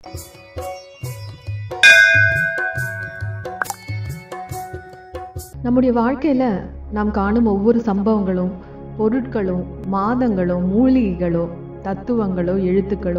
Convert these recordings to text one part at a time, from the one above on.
நம்முடைய வாழ்க்கையில் நாம் காணும் ஒவ்வொரு சம்பவங்களும் பொருட்களும் மாதங்களும் மூலிகைகளோ தத்துவங்களோ எழுத்துக்களோ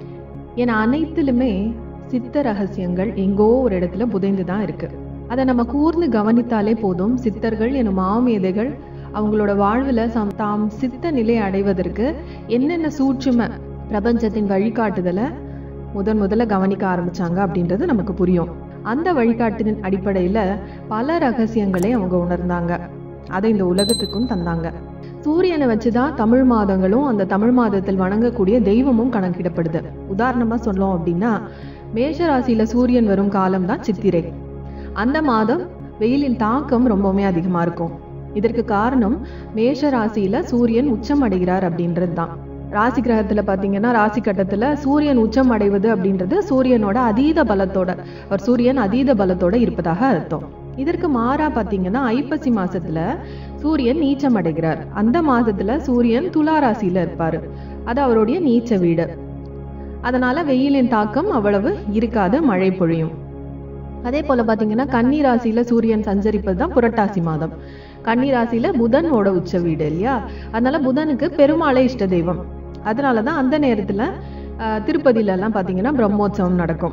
என அனைத்திலுமே சித்த ரகசியங்கள் எங்கோ ஒரு இடத்துல புதைந்து தான் இருக்கு அதை நம்ம கூர்ந்து கவனித்தாலே போதும் சித்தர்கள் எனும் மாமேதைகள் அவங்களோட வாழ்வில் சம் தாம் சித்த நிலை அடைவதற்கு என்னென்ன சூட்சும பிரபஞ்சத்தின் வழிகாட்டுதலை முதன் முதல்ல கவனிக்க ஆரம்பிச்சாங்க அப்படின்றது நமக்கு புரியும் அந்த வழிகாட்டின் அடிப்படையில் பல ரகசியங்களை அவங்க உணர்ந்தாங்க அதை இந்த உலகத்துக்கும் தந்தாங்க சூரியனை வச்சுதான் தமிழ் மாதங்களும் அந்த தமிழ் மாதத்தில் வணங்கக்கூடிய தெய்வமும் கணக்கிடப்படுது உதாரணமா சொல்லலாம் அப்படின்னா மேஷ ராசியில சூரியன் வரும் காலம் தான் சித்திரை அந்த மாதம் வெயிலின் தாக்கம் ரொம்பவுமே அதிகமா இருக்கும் இதற்கு காரணம் மேஷ ராசியில சூரியன் உச்சம் அடைகிறார் அப்படின்றது தான் ராசி கிரகத்துல பாத்தீங்கன்னா ராசி கட்டத்துல சூரியன் உச்சம் அடைவது அப்படின்றது சூரியனோட அதீத பலத்தோட ஒரு சூரியன் அதீத பலத்தோட இருப்பதாக அர்த்தம் இதற்கு மாறா பாத்தீங்கன்னா ஐப்பசி மாசத்துல சூரியன் நீச்சம் அடைகிறார் அந்த மாதத்துல சூரியன் துலா ராசியில இருப்பாரு அது அவருடைய நீச்ச வீடு அதனால வெயிலின் தாக்கம் அவ்வளவு இருக்காது மழை பொழியும் அதே போல பாத்தீங்கன்னா கன்னி ராசியில சூரியன் சஞ்சரிப்பது தான் புரட்டாசி மாதம் கன்னி ராசியில புதனோட உச்ச வீடு இல்லையா அதனால புதனுக்கு பெருமாளே இஷ்ட தெய்வம் அதனாலதான் அந்த நேரத்துல ஆஹ், திருப்பதியில எல்லாம் பாத்தீங்கன்னா பிரம்மோற்சவம் நடக்கும்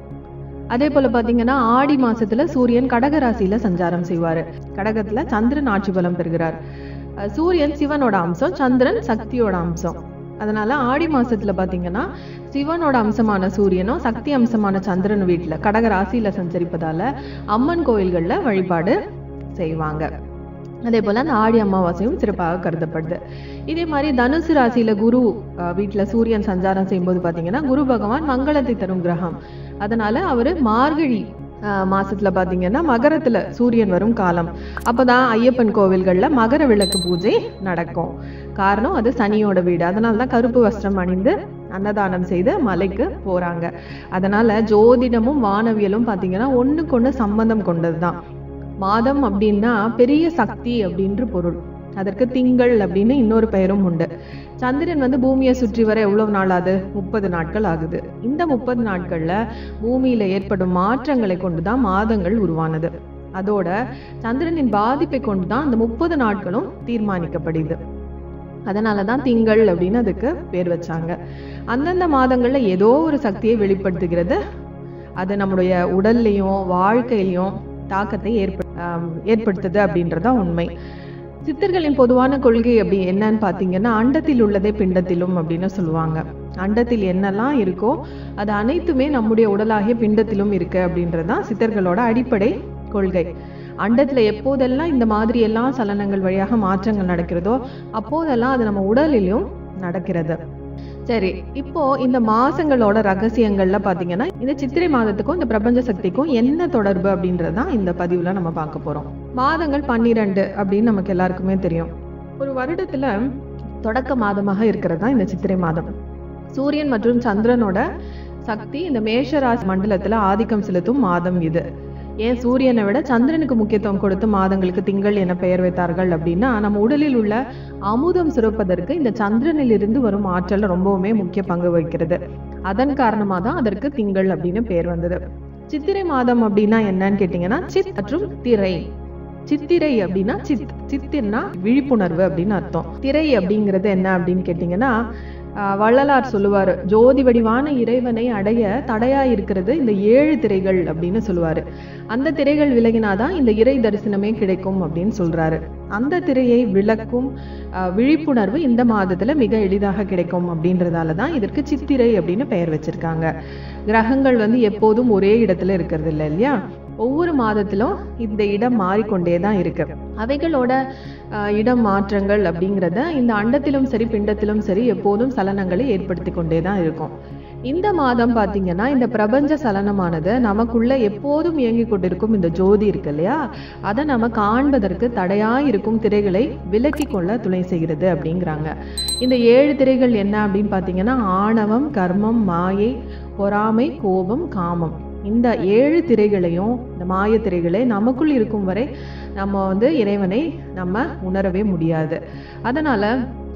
அதே போல பாத்தீங்கன்னா ஆடி மாசத்துல சூரியன் கடக ராசியில சஞ்சாரம் செய்வாரு கடகத்துல சந்திரன் ஆட்சி பலம் பெறுகிறார் அஹ் சூரியன் சிவனோட அம்சம் சந்திரன் சக்தியோட அம்சம் அதனால ஆடி மாசத்துல பாத்தீங்கன்னா சிவனோட அம்சமான சூரியனும் சக்தி அம்சமான சந்திரன் வீட்டுல கடக ராசியில சஞ்சரிப்பதால அம்மன் கோயில்கள்ல வழிபாடு செய்வாங்க அதே போல அந்த ஆடி அமாவாசையும் சிறப்பாக கருதப்படுது இதே மாதிரி தனுசு ராசியில குரு அஹ், வீட்டுல சூரியன் சஞ்சாரம் செய்யும்போது பாத்தீங்கன்னா குரு பகவான் மங்களத்தை தரும் கிரகம் அதனால அவரு மார்கழி ஆஹ், மாசத்துல பாத்தீங்கன்னா மகரத்துல சூரியன் வரும் காலம் அப்பதான் ஐயப்பன் கோவில்கள்ல மகர விளக்கு பூஜை நடக்கும் காரணம் அது சனியோட வீடு அதனால தான் கருப்பு வஸ்திரம் அணிந்து அன்னதானம் செய்து மலைக்கு போறாங்க அதனால ஜோதிடமும் வானவியலும் பாத்தீங்கன்னா ஒண்ணுக்கு ஒண்ணு சம்பந்தம் கொண்டதுதான் மாதம் அப்படின்னா பெரிய சக்தி அப்படின்ற பொருள் அதற்கு திங்கள் அப்படின்னு இன்னொரு பெயரும் உண்டு சந்திரன் வந்து பூமியை சுற்றி வர எவ்வளவு நாள் ஆகுது முப்பது நாட்கள் ஆகுது இந்த முப்பது நாட்கள்ல பூமியில ஏற்படும் மாற்றங்களை கொண்டுதான் மாதங்கள் உருவானது அதோட சந்திரனின் பாதிப்பை கொண்டுதான் அந்த முப்பது நாட்களும் தீர்மானிக்கப்படுது அதனாலதான் திங்கள் அப்படின்னு அதுக்கு பேர் வச்சாங்க அந்தந்த மாதங்கள்ல ஏதோ ஒரு சக்தியை வெளிப்படுத்துகிறது அது நம்முடைய உடல்லையும் வாழ்க்கையிலையும் தாக்கத்தை ஏற்ப ஆம், ஏற்படுத்துது அப்படின்றதான் உண்மை சித்தர்களின் பொதுவான கொள்கை அப்படி என்னன்னு பார்த்தீங்கன்னா அண்டத்தில் உள்ளதே பிண்டத்திலும் அப்படின்னு சொல்லுவாங்க அண்டத்தில் என்னெல்லாம் இருக்கோ அது அனைத்துமே நம்முடைய உடலாகிய பிண்டத்திலும் இருக்கு அப்படின்றதுதான் சித்தர்களோட அடிப்படை கொள்கை அண்டத்துல எப்போதெல்லாம் இந்த மாதிரி எல்லாம் சலனங்கள் வழியாக மாற்றங்கள் நடக்கிறதோ அப்போதெல்லாம் அது நம்ம உடலிலும் நடக்கிறது சரி இப்போ இந்த மாசங்களோட ரகசியங்கள்ல பாத்தீங்கன்னா இந்த சித்திரை மாதத்துக்கும் இந்த பிரபஞ்ச சக்திக்கும் என்ன தொடர்பு அப்படின்றது தான் இந்த பதிவுல நம்ம பார்க்க போறோம் மாதங்கள் பன்னிரண்டு அப்படின்னு நமக்கு எல்லாருக்குமே தெரியும் ஒரு வருடத்துல தொடக்க மாதமாக இருக்கிறது தான் இந்த சித்திரை மாதம் சூரியன் மற்றும் சந்திரனோட சக்தி இந்த மேஷராசி மண்டலத்துல ஆதிக்கம் செலுத்தும் மாதம் இது ஏன் சூரியனை விட சந்திரனுக்கு முக்கியத்துவம் கொடுத்து மாதங்களுக்கு திங்கள் என பெயர் வைத்தார்கள் அப்படின்னா நம்ம உடலில் உள்ள அமுதம் சுரப்பதற்கு இந்த சந்திரனில் இருந்து வரும் ஆற்றல் ரொம்பவுமே முக்கிய பங்கு வகிக்கிறது அதன் காரணமா தான் அதற்கு திங்கள் அப்படின்னு பெயர் வந்தது சித்திரை மாதம் அப்படின்னா என்னன்னு கேட்டீங்கன்னா சித் மற்றும் திரை சித்திரை அப்படின்னா சித் சித்திர்னா விழிப்புணர்வு அப்படின்னு அர்த்தம் திரை அப்படிங்கிறது என்ன அப்படின்னு கேட்டீங்கன்னா ஆஹ் வள்ளலார் சொல்லுவாரு ஜோதி வடிவான இறைவனை அடைய தடையா இருக்கிறது இந்த ஏழு திரைகள் அப்படின்னு சொல்லுவாரு அந்த திரைகள் விலகினாதான் இந்த இறை தரிசனமே கிடைக்கும் அப்படின்னு சொல்றாரு அந்த திரையை விளக்கும் ஆஹ் விழிப்புணர்வு இந்த மாதத்துல மிக எளிதாக கிடைக்கும் அப்படின்றதால தான் இதற்கு சித்திரை அப்படின்னு பெயர் வச்சிருக்காங்க கிரகங்கள் வந்து எப்போதும் ஒரே இடத்துல இருக்கிறது இல்லை இல்லையா ஒவ்வொரு மாதத்திலும் இந்த இடம் மாறிக்கொண்டே தான் இருக்கு அவைகளோட ஆஹ், இடம் மாற்றங்கள் அப்படிங்கிறத இந்த அண்டத்திலும் சரி பிண்டத்திலும் சரி எப்போதும் சலனங்களை ஏற்படுத்தி கொண்டே தான் இருக்கும் இந்த மாதம் பாத்தீங்கன்னா இந்த பிரபஞ்ச சலனமானது நமக்குள்ள எப்போதும் இயங்கிக் கொண்டிருக்கும் இந்த ஜோதி இருக்கு இல்லையா அதை நம்ம காண்பதற்கு தடையா இருக்கும் திரைகளை விலக்கி கொள்ள துணை செய்கிறது அப்படிங்கிறாங்க இந்த ஏழு திரைகள் என்ன அப்படின்னு பாத்தீங்கன்னா ஆணவம் கர்மம் மாயை பொறாமை கோபம் காமம் இந்த ஏழு திரைகளையும் இந்த மாய திரைகளை நமக்குள் இருக்கும் வரை நம்ம வந்து இறைவனை நம்ம உணரவே முடியாது அதனால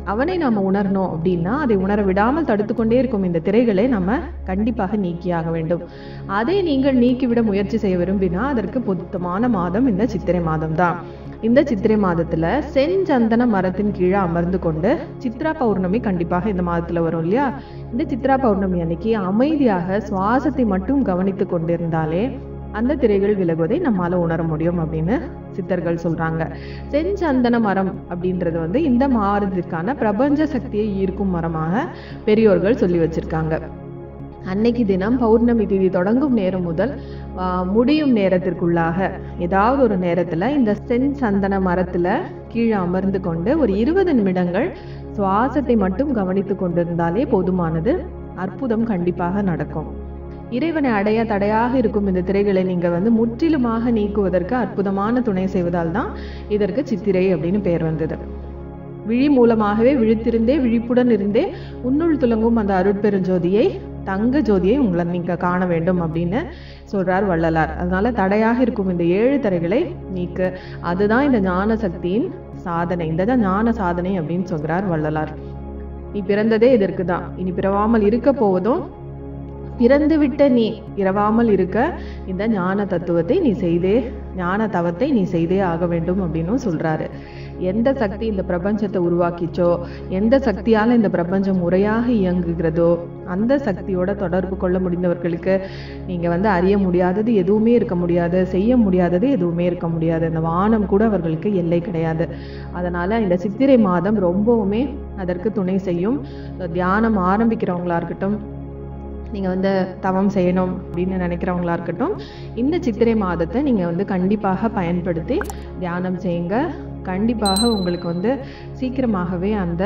அவனை நாம் உணரணும் அப்படின்னா அதை உணர விடாமல் தடுத்துக்கொண்டே இருக்கும் இந்த திரைகளை நம்ம கண்டிப்பாக நீக்கியாக வேண்டும் அதை நீங்கள் நீக்கிவிட முயற்சி செய்ய விரும்பினா அதற்கு பொருத்தமான மாதம் இந்த சித்திரை மாதம் தான் இந்த சித்திரை மாதத்துல செஞ்சந்தன மரத்தின் கீழே அமர்ந்து கொண்டு சித்ரா பௌர்ணமி கண்டிப்பாக இந்த மாதத்துல வரும் இல்லையா இந்த சித்ரா பௌர்ணமி அன்னைக்கு அமைதியாக சுவாசத்தை மட்டும் கவனித்து கொண்டிருந்தாலே அந்த திரைகள் விலகுவதை நம்மால உணர முடியும் அப்படின்னு சித்தர்கள் சொல்றாங்க செஞ்சந்தன மரம் அப்படின்றது வந்து இந்த மாதத்திற்கான பிரபஞ்ச சக்தியை ஈர்க்கும் மரமாக பெரியோர்கள் சொல்லி வச்சிருக்காங்க அன்னைக்கு தினம் பௌர்ணமி திதி தொடங்கும் நேரம் முதல் ஆஹ், முடியும் நேரத்திற்குள்ளாக ஏதாவது ஒரு நேரத்துல இந்த சென் சந்தன மரத்துல கீழே அமர்ந்து கொண்டு ஒரு இருபது நிமிடங்கள் சுவாசத்தை மட்டும் கவனித்து கொண்டிருந்தாலே போதுமானது அற்புதம் கண்டிப்பாக நடக்கும் இறைவனை அடைய தடையாக இருக்கும் இந்த திரைகளை நீங்க வந்து முற்றிலுமாக நீக்குவதற்கு அற்புதமான துணை செய்வதால் தான் இதற்கு சித்திரை அப்படின்னு பெயர் வந்தது விழி மூலமாகவே விழித்திருந்தே விழிப்புடன் இருந்தே உன்னுள் துலங்கும் அந்த அருட்பெருஞ்சோதியை தங்க ஜோதியை உங்களை நீங்க காண வேண்டும் அப்படின்னு சொல்றார் வள்ளலார் அதனால தடையாக இருக்கும் இந்த ஏழு தரைகளை நீக்கு அதுதான் இந்த ஞான சக்தியின் சாதனை இந்த தான் ஞான சாதனை அப்படின்னு சொல்றார் வள்ளலார் நீ பிறந்ததே இதற்கு தான் இனி பிறவாமல் இருக்க போவதும் பிறந்துவிட்ட நீ இரவாமல் இருக்க இந்த ஞான தத்துவத்தை நீ செய்தே ஞான தவத்தை நீ செய்தே ஆக வேண்டும் அப்படின்னும் சொல்றாரு எந்த சக்தி இந்த பிரபஞ்சத்தை உருவாக்கிச்சோ எந்த சக்தியால இந்த பிரபஞ்சம் முறையாக இயங்குகிறதோ அந்த சக்தியோட தொடர்பு கொள்ள முடிந்தவர்களுக்கு நீங்க வந்து அறிய முடியாதது எதுவுமே இருக்க முடியாது செய்ய முடியாதது எதுவுமே இருக்க முடியாது இந்த வானம் கூட அவர்களுக்கு எல்லை கிடையாது அதனால இந்த சித்திரை மாதம் ரொம்பவுமே அதற்கு துணை செய்யும் தியானம் ஆரம்பிக்கிறவங்களா இருக்கட்டும் நீங்கள் வந்து தவம் செய்யணும் அப்படின்னு நினைக்கிறவங்களா இருக்கட்டும் இந்த சித்திரை மாதத்தை நீங்கள் வந்து கண்டிப்பாக பயன்படுத்தி தியானம் செய்யுங்க கண்டிப்பாக உங்களுக்கு வந்து சீக்கிரமாகவே அந்த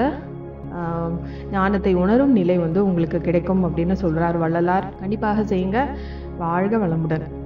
ஆம், ஞானத்தை உணரும் நிலை வந்து உங்களுக்கு கிடைக்கும் அப்படின்னு சொல்றார் வள்ளலார் கண்டிப்பாக செய்யுங்க வாழ்க வளமுடன்